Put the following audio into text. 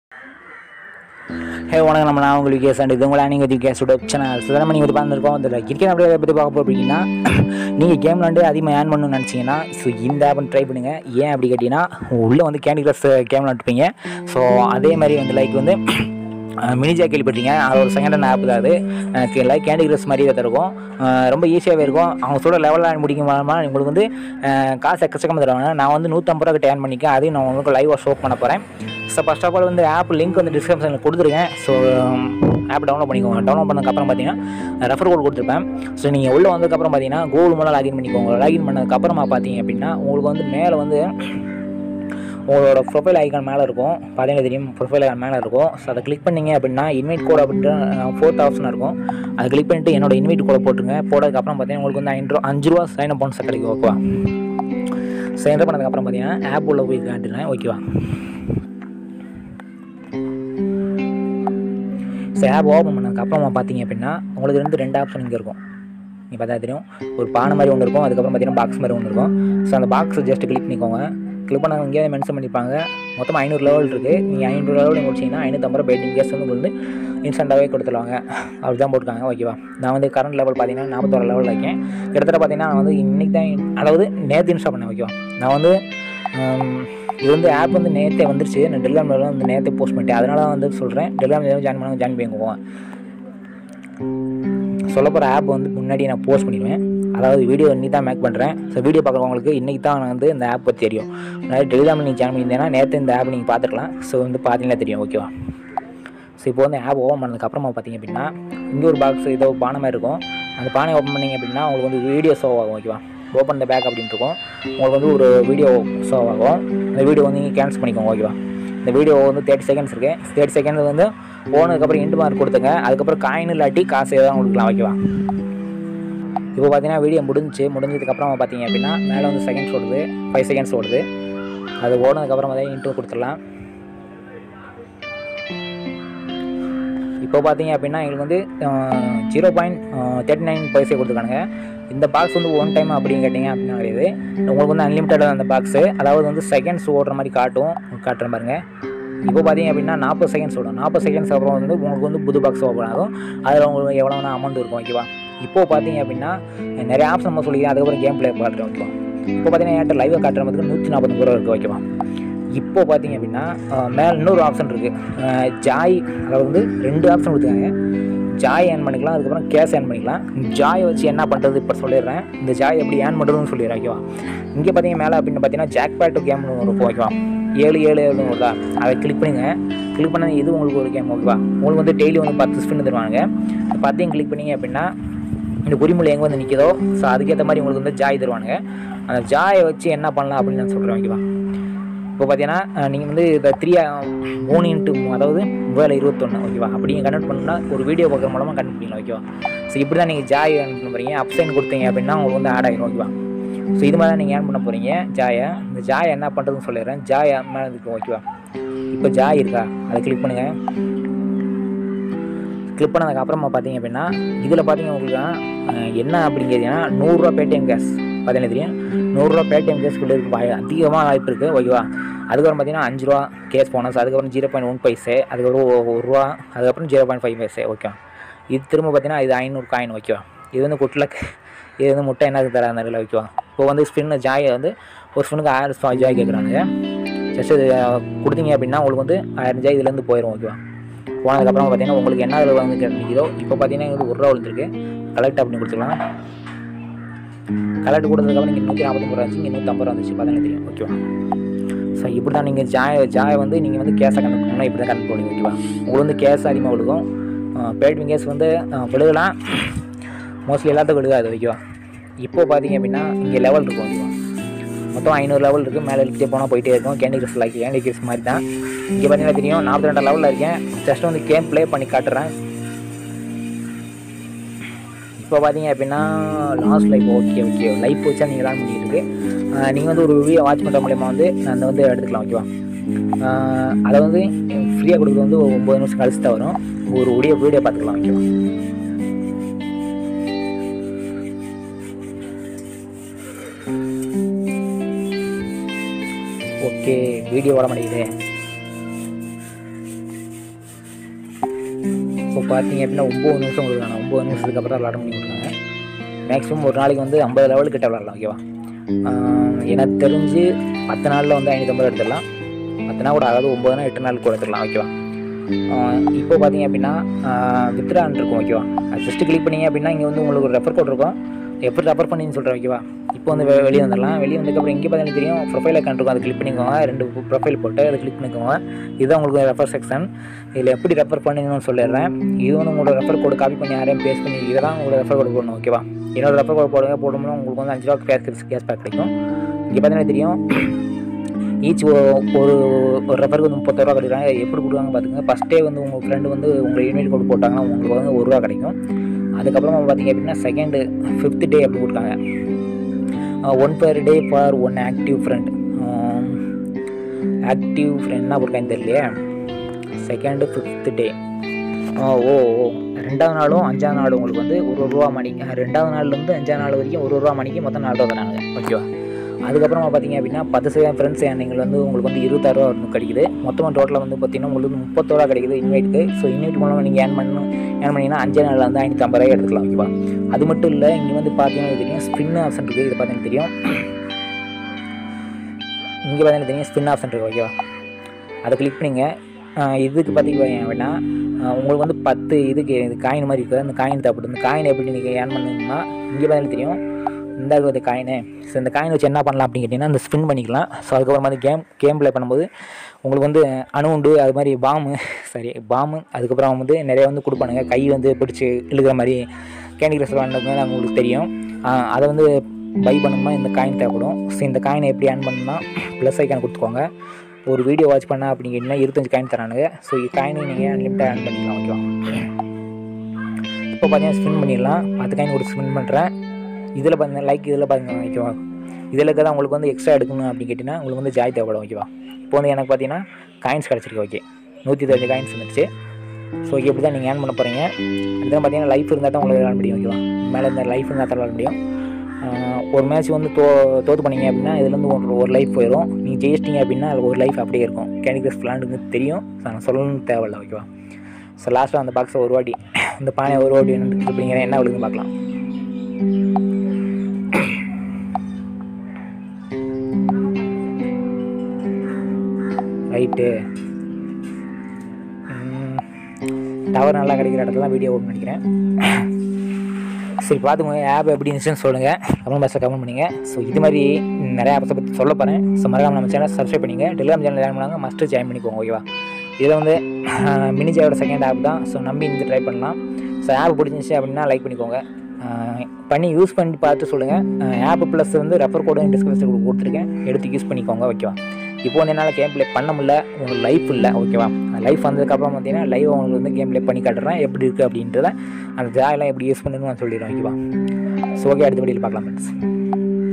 ஹே வணக்கம் நம்ம நான் உங்களுக்கு கேஸ் அண்ட் இது உங்களை நீங்கள் பற்றி கேஸ் சேனல் சுதரமாக நீங்கள் வந்து பார்த்துருக்கோம் அதில் கிரிக்கெட் அப்படியே பற்றி பார்க்க போகிறீங்கன்னா நீங்கள் கேம் விளாண்டு அதிகமாக ஏர்ன் பண்ணணும்னு நினச்சிங்கன்னா ஸோ இந்த ஆப் ட்ரை பண்ணுங்கள் ஏன் அப்படி கேட்டிங்கன்னா உள்ளே வந்து கேண்டி கிரஸ் கேம் விளாண்டுப்பீங்க ஸோ அதே மாதிரி வந்து லைக் வந்து மினிஜா கேள்விப்பட்டீங்க அது ஒரு செகண்ட் ஹேண்ட் ஆப் தான் அது எனக்கு லைக் கேண்டி கிரஸ் மாதிரியே தான் இருக்கும் அஹ் ரொம்ப ஈஸியாகவே இருக்கும் அவங்க சொல்கிற லெவலில் முடிக்கும் உங்களுக்கு வந்து அஹ் காசு எக்கச்சக்கமாக தருவாங்க நான் வந்து நூற்றம்பது ரூபா டேன் பண்ணிக்க அதையும் நான் உங்களுக்கு லைவாக ஷோ பண்ண போகிறேன் ஸோ ஃபஸ்ட் ஆஃப் ஆல் வந்து ஆப் லிங்க் வந்து டிஸ்கிரிப்ஷனில் கொடுத்துருக்கேன் ஸோ ஆப் டவுன்லோட் பண்ணிக்கோங்க டவுன்லோட் பண்ணதுக்கப்புறம் பார்த்தீங்கன்னா ரெஃபர் கோட் கொடுத்துருப்பேன் ஸோ நீங்கள் உள்ளே வந்ததுக்கப்புறம் பார்த்தீங்கன்னா கூகுள் மூலம் லாகின் பண்ணிக்கோங்க லாகின் பண்ணதுக்கப்புறமா பார்த்தீங்க அப்படின்னா உங்களுக்கு வந்து மேலே வந்து உங்களோட ப்ரொஃபைல் ஐக்கான் மேலே இருக்கும் பார்த்தீங்கன்னா தெரியும் ப்ரொஃபைல் ஐக்கான் மேலே இருக்கும் ஸோ அதை கிளிக் பண்ணீங்க அப்படின்னா இன்வைட் கோட் அப்படின்ற ஃபோர்த் ஆப்ஷன் இருக்கும் அதை கிளிக் பண்ணிட்டு என்னோட இன்வைட் கோடை போட்டுருங்க போட்டதுக்கப்புறம் பார்த்தீங்கன்னா உங்களுக்கு வந்து ஐந்து ரூபா அஞ்சு ரூபா சைன் அப் பண்ண கிடைக்கும் ஓகேவா ஸோ என்டர் பண்ணதுக்கப்புறம் பார்த்தீங்கன்னா ஆப் உள்ள போய் காட்டுறேன் ஓகேவா ஸோ ஆப் ஓப்பன் பண்ணதுக்கப்புறமா பார்த்தீங்க அப்படின்னா உங்களுக்கு இருந்து ரெண்டு ஆப்ஷன் இங்கே இருக்கும் நீங்கள் பார்த்தா தெரியும் ஒரு பானை மாதிரி ஒன்று இருக்கும் அதுக்கப்புறம் பார்த்தீங்கன்னா பாக்ஸ் மாதிரி ஒன்று இருக்கும் ஸோ அந்த பாக்ஸை ஜஸ்ட் கிளிக் பண்ணிக்கோங்க கிளிக் பண்ண இங்கேயே மென்ஷன் பண்ணிப்பாங்க மொத்தம் ஐநூறு லெவல் இருக்குது நீங்கள் ஐநூறு லெவல் முடிச்சிங்கன்னா ஐநூற்றம்பது ரூபா பேட்டிங் கேஸ் வந்து உங்களுக்கு இன்ஸ்டண்ட்டாகவே கொடுத்துருவாங்க அப்படி தான் போட்டுருக்காங்க ஓகேவா நான் வந்து கரண்ட் லெவல் பார்த்தீங்கன்னா நாற்பத்தோரு லெவலில் இருக்கேன் கிட்டத்தட்ட பார்த்தீங்கன்னா நான் வந்து இன்றைக்கி தான் அதாவது நேற்று இன்ஸ்டால் பண்ணேன் ஓகேவா நான் வந்து ஹம், இது வந்து ஆப் வந்து நேற்றே வந்துருச்சு நான் டெலிகிராமில் வந்து நேற்றே போஸ்ட் பண்ணிட்டேன் அதனால தான் வந்து சொல்கிறேன் டெலிகிராமில் ஜாயின் பண்ணாங்க ஜாயின் பண்ணிக்கோங்க சொல்ல போகிற ஆப் வந்து முன்னாடி நான் போஸ்ட் பண்ணிடுவேன் அதாவது வீடியோ இன்னைக்கு தான் மேக் பண்ணுறேன் ஸோ வீடியோ பார்க்குறவங்களுக்கு இன்றைக்கி தான் நான் வந்து இந்த ஆப் பற்றி தெரியும் அதாவது டெலிகிராமில் நீங்கள் ஜாயின் பண்ணியிருந்தேன்னா நேற்று இந்த ஆப் நீங்கள் பார்த்துக்கலாம் ஸோ வந்து பார்த்தீங்கன்னா தெரியும் ஓகேவா ஸோ இப்போ வந்து ஆப் ஓப்பன் பண்ணதுக்கப்புறமா பார்த்தீங்க அப்படின்னா இங்கே ஒரு பாக்ஸ் ஏதோ பானை மாதிரி இருக்கும் அந்த பானை ஓப்பன் பண்ணிங்க அப்படின்னா உங்களுக்கு வந்து வீடியோ ஷோ ஆகும் ஓகேவா ஓப்பன் த பேக் அப்படின்ட்டு இருக்கும் உங்களுக்கு வந்து ஒரு வீடியோ ஷோ ஆகும் அந்த வீடியோ வந்து நீங்கள் கேன்சல் பண்ணிக்கோங்க ஓகேவா இந்த வீடியோ வந்து தேர்ட்டி செகண்ட்ஸ் இருக்குது தேர்ட்டி செகண்ட்ஸ் வந்து போனதுக்கப்புறம் இன்ட்டு மார்க் கொடுத்துங்க அதுக்கப்புறம் காயின் இல்லாட்டி காசு எதாவது கொடுக்கலாம் ஓகேவா இப்போ பார்த்தீங்கன்னா வீடியோ முடிஞ்சுச்சு முடிஞ்சதுக்கப்புறம் பார்த்தீங்க அப்படின்னா மேலே வந்து செகண்ட்ஸ் ஓடுது ஃபைவ் செகண்ட்ஸ் ஓடுது அது ஓடுனதுக்கப்புறம் பார்த்தீங்கன்னா இன்ட்டு கொடுத்துடலாம் இப்போ பார்த்தீங்க அப்படின்னா எங்களுக்கு வந்து zero point thirty nine paise கொடுத்துருக்கானுங்க இந்த பாக்ஸ் வந்து ஒன் டைம் அப்படின்னு கேட்டிங்க அப்படின்னா கிடையாது உங்களுக்கு வந்து அன்லிமிட்டட் அந்த பாக்ஸு அதாவது வந்து செகண்ட்ஸ் ஓடுற மாதிரி காட்டும் காட்டுற பாருங்க இப்போ பார்த்தீங்க அப்படின்னா நாற்பது செகண்ட்ஸ் ஓடும் நாற்பது செகண்ட்ஸ் அப்புறம் வந்து உங்களுக்கு வந்து புது பாக்ஸ் ஓப்பன் ஆகும் அதில் உங்களுக்கு எவ்வளோ வேணா அமௌண்ட் இருக்கும் ஓகேவா இப்போ பார்த்தீங்க அப்படின்னா நிறைய ஆப்ஸ் நம்ம சொல்லிக்கிறேன் அதுக்கப்புறம் கேம் ப்ளே காட்டுறேன் ஓகேவா இப்போ பார்த்தீங்கன்னா என்கிட்ட லைவாக காட்டுற மாதிரி நூற்றி நாற்பது ரூபா இருக்குது ஓகேவா இப்போ பார்த்தீங்க அப்படின்னா மேலே இன்னொரு ஆப்ஷன் இருக்குது ஜாய் அதாவது வந்து ரெண்டு ஆப்ஷன் கொடுத்துருக்காங்க ஜாய் ஏர்ன் பண்ணிக்கலாம் அதுக்கப்புறம் கேஷ் ஏர்ன் பண்ணிக்கலாம் ஜாயை வச்சு என்ன பண்ணுறது இப்போ சொல்லிடுறேன் இந்த ஜாய் எப்படி ஏர்ன் பண்ணுறதுன்னு சொல்லிடுறேன் ஓகேவா இங்கே பார்த்தீங்க மேலே அப்படின்னு பார்த்தீங்கன்னா ஜாக் பேட் கேம்னு ஒரு இருக்கும் ஓகேவா ஏழு ஏழு ஏழுன்னு வருதா அதை கிளிக் பண்ணுங்க கிளிக் பண்ண இது உங்களுக்கு ஒரு கேம் ஓகேவா உங்களுக்கு வந்து டெய்லி வந்து பத்து ஸ்பின் தருவாங்க இந்த பத்தையும் கிளிக் பண்ணீங்க அப்படின்னா இந்த குறிமுறை எங்கே வந்து நிற்கிதோ ஸோ அதுக்கேற்ற மாதிரி உங்களுக்கு வந்து ஜாய் தருவானுங்க அந்த ஜாயை வச்சு என்ன பண்ணலாம் அப்படின்னு நான் சொல்கிறேன் ஓகேவா இப்போ பார்த்தீங்கன்னா நீங்கள் வந்து இந்த த்ரீ மூணு இன்ட்டு அதாவது வேலை இருபத்தொன்று ஓகேவா அப்படி நீங்கள் கன்வெர்ட் பண்ணால் ஒரு வீடியோ பார்க்குற மூலமாக கன்வெர்ட் பண்ணிக்கலாம் ஓகேவா ஸோ இப்படி தான் நீங்கள் ஜாய் ஏர்ன் பண்ண போகிறீங்க அப்சைன் கொடுத்தீங்க அப்படின்னா உங்களுக்கு வந்து ஆட் ஆகிடும் ஓகேவா ஸோ இது மாதிரி தான் நீங்கள் ஏர்ன் பண்ண போகிறீங்க ஜாயை இந்த ஜாயை என்ன பண்ணுறதுன்னு சொல்லிடுறேன் ஜாய் மேலே இருக்கு ஓகேவா இப்போ ஜாய் இருக்கா அதை கிளிக் பண்ணுங்கள் கிளிக் பண்ணதுக்கு அப்புறமா பார்த்தீங்க அப்படின்னா இதில் பார்த்தீங்க உங்களுக்கு அஹ், என்ன அப்படிங்கிறதுனா நூறுரூவா பேடிஎம் கேஸ் பார்த்தீங்கன்னா தெரியும் நூறுரூவா பேடிஎம் கேஸ் கூட இருக்கு வாய் அதிகமாக வாய்ப்பு இருக்குது ஓகேவா அதுக்கப்புறம் பார்த்தீங்கன்னா அஞ்சு ரூபா கேஸ் போனஸ் அதுக்கப்புறம் ஜீரோ பாயிண்ட் ஒன் பைசே அதுக்கப்புறம் ஒ- ஒரு ரூபா அதுக்கப்புறம் zero point five paise okay இது திரும்ப பார்த்தீங்கன்னா இது ஐநூறு காயின் ஓகேவா இது வந்து குட்லக் இது வந்து முட்டை என்ன தர அந்த இதில் ஓகேவா இப்போ வந்து ஸ்பின்னு ஜாயை வந்து ஒரு ஸ்பின்னுக்கு ஆயிரம் ரூபாய் ஜாய் கேட்குறாங்க ஜஸ்ட் இது கொடுத்தீங்க அப்படின்னா உங்களுக்கு வந்து ஆயிரம் ஜாய் இதுலேருந்து போயிடும் ஓகேவா போனதுக்கப்புறம் பார்த்தீங்கன்னா உங்களுக்கு என்ன இதில் வந்து கிடைக்குதோ இப்போ பார்த்தீங்கன்னா இது ஒரு ரூபா விழுந்துருக்கு கலெக்ட் அப்படின்னு கொடுத்துக்கலாம் கலெக்ட் கொடுத்ததுக்கப்புறம் இங்கே நூற்றி நாற்பத்தொம்பது ரூபா இருந்துச்சு இங்கே நூற்றம்பது ரூபா வந்துச்சு பார்த்தீங்கன்னா தெரியும் ஓகேவா ஸோ இப்படி தான் நீங்கள் ஜாய் ஜாயை வந்து நீங்கள் வந்து கேஸை கணக்கு பண்ணணும் இப்படி தான் கணக்கு பண்ணுவீங்க ஓகேவா உங்களுக்கு வந்து கேஸ் அதிகமாக விழுகும் பேட்விங் கேஸ் வந்து அஹ், விழுகலாம் மோஸ்ட்லி எல்லாத்துக்கும் விழுகாது ஓகேவா இப்போ பார்த்தீங்க அப்படின்னா இங்கே லெவல் இருக்கும் ஓகேவா மொத்தம் ஐநூறு லெவல் இருக்குது மேலே எழுதிட்டே போனால் போயிட்டே இருக்கும் Candy Crush like Candy Crush மாதிரி தான் இங்கே பார்த்தீங்கன்னா தெரியும் நாற்பத்தி ரெண்டு லெவலில் இருக்கேன் ஜஸ்ட் வந்து கேம் ப்ளே பண்ணி காட்டுறேன் இப்போ பார்த்தீங்க அப்படின்னா last life okay okay life வச்சா நீங்கள் தான் பண்ணிட்டு நீங்கள் வந்து ஒரு வீடியோ வாட்ச் பண்ணுற மூலியமாக வந்து நான் அதை வந்து எடுத்துக்கலாம் ஓகேவா ஆஹ் அதை வந்து ஃப்ரீயாக கொடுக்குறது வந்து ஒரு ஒம்பது நிமிஷம் கழிச்சு தான் வரும் ஒரு வீடியோ வீடியோ பார்த்துக்கலாம் ஓகேவா ஓகே வீடியோ ஓட மாட்டேங்குது இப்போ பார்த்தீங்க அப்படின்னா ஒம்பது நிமிஷம் கொடுக்குறாங்க ஒம்பது நிமிஷத்துக்கு அப்புறம் விளாட முடியும் கொடுக்குறாங்க மேக்ஸிமம் ஒரு நாளைக்கு வந்து ஐம்பது லெவல் கிட்ட விளாடலாம் ஓகேவா ஆஹ் எனக்கு தெரிஞ்சு பத்து நாளில் வந்து ஐநூற்றம்பது எடுத்துடலாம் பத்து நாள் கூட அதாவது ஒம்பது நாள் எட்டு நாள் கூட எடுத்துடலாம் ஓகேவா ஆஹ் இப்போ பார்த்தீங்க அப்படின்னா வித்ரான் இருக்கும் ஓகேவா அது ஜஸ்ட்டு கிளிக் பண்ணீங்க அப்படின்னா இங்கே வந்து உங்களுக்கு ஒரு ரெஃபர் கோட் இருக்கும் எப்படி ரெஃபர் பண்ணின்னு சொல்கிறேன் ஓகேவா இப்போ வந்து வெ- வெளியே வந்துடலாம் வெளியே வந்ததுக்கப்புறம் இங்கே பார்த்தீங்கன்னா தெரியும் ப்ரொஃபைல் அக்கௌண்ட் இருக்கும் அதை கிளிக் பண்ணிக்கோங்க ரெண்டு ப்ரொஃபைல் போட்டு அதை கிளிக் பண்ணிக்கோங்க இதுதான் உங்களுக்கு ரெஃபர் செக்ஷன் இதில் எப்படி ரெஃபர் பண்ணணும்னு சொல்லிடுறேன் இது வந்து உங்களோட ரெஃபர் கோடு காப்பி பண்ணி யாரையும் பேஸ்ட் பண்ணி இதெல்லாம் உங்களோட ரெஃபர் கோடு போடணும் ஓகேவா என்னோட ரெஃபர் கோடு போடுங்க போடும்போது உங்களுக்கு வந்து அஞ்சு ரூபா கேஸ் கேஸ் பேக் கிடைக்கும் இங்கே பார்த்தீங்கன்னா தெரியும் ஈச் ஒரு ஒரு ரெஃபருக்கு வந்து முப்பத்தோருவா கிடைக்கிறாங்க எப்படி கொடுக்குறாங்க பார்த்துங்க ஃபஸ்ட்டே வந்து உங்கள் ஃப்ரெண்டு வந்து உங்களை இமெயில் கோடு போட்டாங்கன்னா உங்களுக்கு வந்து ஒரு ரூபா கிடைக்கும் அதுக்கப்புறமா பார்த்தீங்க அப்படின்னா செகண்டு ஃபிஃப்த் டே அப்படி கொடுத்தாங்க one per day for one active friend active ஃப்ரெண்ட்னா போட்டிருக்காங்க தெரியலையே செகண்டு ஃபிஃப்த் டே ஓ ஓ ஓ ரெண்டாவது நாளும் அஞ்சாவது நாளும் உங்களுக்கு வந்து ஒரு ஒரு ரூபா மணி அஹ் ரெண்டாவது நாள்லேருந்து அஞ்சாவது நாள் வரைக்கும் ஒரு ரூபா மணிக்கு மொத்தம் நாலு ரூபா தராங்க ஓகேவா அதுக்கப்புறமா பார்த்தீங்க அப்படின்னா பத்து சதவீதம் ஃப்ரெண்ட்ஸ் நீங்கள் வந்து உங்களுக்கு வந்து இருபத்தாறு ரூபா வந்து கிடைக்குது மொத்தமாக டோட்டலாக வந்து பார்த்தீங்கன்னா உங்களுக்கு வந்து முப்பத்தோரூவா கிடைக்குது இன்வைட்டுக்கு ஸோ இன்வைட் மூலமாக நீங்கள் ஏர்ன் பண்ணணும் ஏர்ன் பண்ணிங்கன்னா அஞ்சே நாளில் வந்து ஐநூற்றி ஐம்பது ரூபாய் எடுத்துக்கலாம் ஓகேவா அது மட்டும் இல்லை இங்கே வந்து பார்த்தீங்கன்னா தெரியும் ஸ்பின் ஆப்ஷன் இருக்குது இது பார்த்தீங்கன்னா தெரியும் இங்கே பார்த்தீங்கன்னா தெரியும் ஸ்பின் ஆப்ஷன் இருக்குது ஓகேவா அதை கிளிக் பண்ணிங்க ஆஹ் இதுக்கு பார்த்தீங்கன்னா அப்படின்னா ஆஹ் உங்களுக்கு வந்து பத்து இதுக்கு இது காயின் மாதிரி இருக்குது அந்த காயின் தேவைப்படுது இந்த காயின் எப்படி நீங்கள் ஏர்ன் பண்ணணும்னா இங்கே பார்த்தீங்கன்னா தெரியும் இந்த ஒரு காயினு ஸோ இந்த காயின் வச்சு என்ன பண்ணலாம் அப்படின்னு கேட்டிங்கன்னா இந்த ஸ்பின் பண்ணிக்கலாம் ஸோ அதுக்கப்புறம் வந்து கேம் கேம் ப்ளே பண்ணும்போது உங்களுக்கு வந்து அணுகுண்டு அது மாதிரி பாம்பு சரி பாம்பு அதுக்கப்புறம் வந்து நிறைய வந்து கொடுப்பானுங்க கை வந்து பிடிச்சி இழுக்கிற மாதிரி கேண்டி கிரஸ் விளாண்டது உங்களுக்கு தெரியும் ஆஹ் அதை வந்து பை பண்ணணும்னா இந்த காயின் தேவைப்படும் ஸோ இந்த காயினை எப்படி ஏர்ன் பண்ணணும்னா ப்ளஸ் ஐக்கான் கொடுத்துக்கோங்க ஒரு வீடியோ வாட்ச் பண்ண அப்படின்னு கேட்டிங்கன்னா இருபத்தஞ்சு காயின் தரானுங்க ஸோ காயினை நீங்கள் அன்லிமிட்டாக ஏர்ன் பண்ணிக்கலாம் ஓகேவா இப்போ பார்த்தீங்கன்னா ஸ்பின் பண்ணிடலாம் பத்து காயின் கொடுத்து ஸ்பின் பண்ணுறேன் இதில் பார்த்தீங்கன்னா லைக் இதில் பாருங்க ஓகேவா இதில் தான் உங்களுக்கு வந்து எக்ஸ்ட்ரா எடுக்கணும் அப்படின்னு கேட்டிங்கன்னா உங்களுக்கு வந்து ஜாய் தேவைப்படும் ஓகேவா இப்போ வந்து எனக்கு பார்த்தீங்கன்னா காயின்ஸ் கிடச்சிருக்கு ஓகே நூற்றி இருபத்தஞ்சு காயின்ஸ் வந்துருச்சு ஸோ ஓகே இப்படி தான் நீங்கள் ஏர்ன் பண்ண போகிறீங்க அதுதான் பார்த்தீங்கன்னா லைஃப் இருந்தால் தான் உங்களுக்கு விளாட முடியும் ஓகேவா மேலே இந்த லைஃப் இருந்தால் தான் விளாட முடியும் ஆஹ் ஒரு மேட்ச் வந்து தோ தோற்று பண்ணீங்க அப்படின்னா இதுலேருந்து ஒரு ஒரு லைஃப் போயிடும் நீங்கள் ஜெயிச்சிட்டிங்க அப்படின்னா அது ஒரு லைஃப் அப்படியே இருக்கும் கேண்டி கிரஸ் விளாண்டுக்கு தெரியும் ஸோ நான் சொல்லணும்னு தேவையில்ல ஓகேவா ஸோ லாஸ்ட்டாக அந்த பாக்ஸை ஒரு வாட்டி இந்த பானை ஒரு வாட்டி அப்படிங்கிற என்ன விழுந்து பார்க்கலாம் ரைட்டு டவர் நல்லா கிடைக்கிற இடத்துல தான் வீடியோ ஓப்பன் பண்ணிக்கிறேன் சரி பார்த்துக்கோங்க ஆப் எப்படி இருந்துச்சுன்னு சொல்லுங்கள் கமெண்ட் பாக்ஸில் கமெண்ட் பண்ணுங்கள் ஸோ இது மாதிரி நிறைய ஆப்ஸை பற்றி சொல்ல போகிறேன் ஸோ மறக்காம நம்ம சேனல் சப்ஸ்கிரைப் பண்ணிங்க டெலிகிராம் சேனல் ஜாயின் பண்ணாங்க மஸ்ட்டு ஜாயின் பண்ணிக்கோங்க ஓகேவா இதில் வந்து மினிஜாவோட செகண்ட் ஆப் தான் ஸோ நம்பி இந்த ட்ரை பண்ணலாம் ஸோ ஆப் பிடிச்சிருந்துச்சு அப்படின்னா லைக் பண்ணிக்கோங்க ஆஹ் பண்ணி யூஸ் பண்ணி பார்த்து சொல்லுங்கள் ஆப் ப்ளஸ் வந்து ரெஃபர் கோடும் டிஸ்கிரிப்ஷன் கொடுத்துருக்கேன் எடுத்து யூஸ் பண்ணிக்கோங்க ஓகேவா இப்போ வந்து என்னால் கேம் ப்ளே பண்ண முடியல உங்களுக்கு லைஃப் இல்லை ஓகேவா லைஃப் வந்ததுக்கப்புறம் பார்த்தீங்கன்னா லைவ் உங்களுக்கு வந்து கேம் ப்ளே பண்ணி காட்டுறேன் எப்படி இருக்குது அப்படின்றத அந்த ஜாயெல்லாம் எப்படி யூஸ் பண்ணணும்னு நான் சொல்லிடுறேன் ஓகேவா ஸோ ஓகே அடுத்த வீடியோவில் பார்க்கலாம் ஃப்ரெண்ட்ஸ்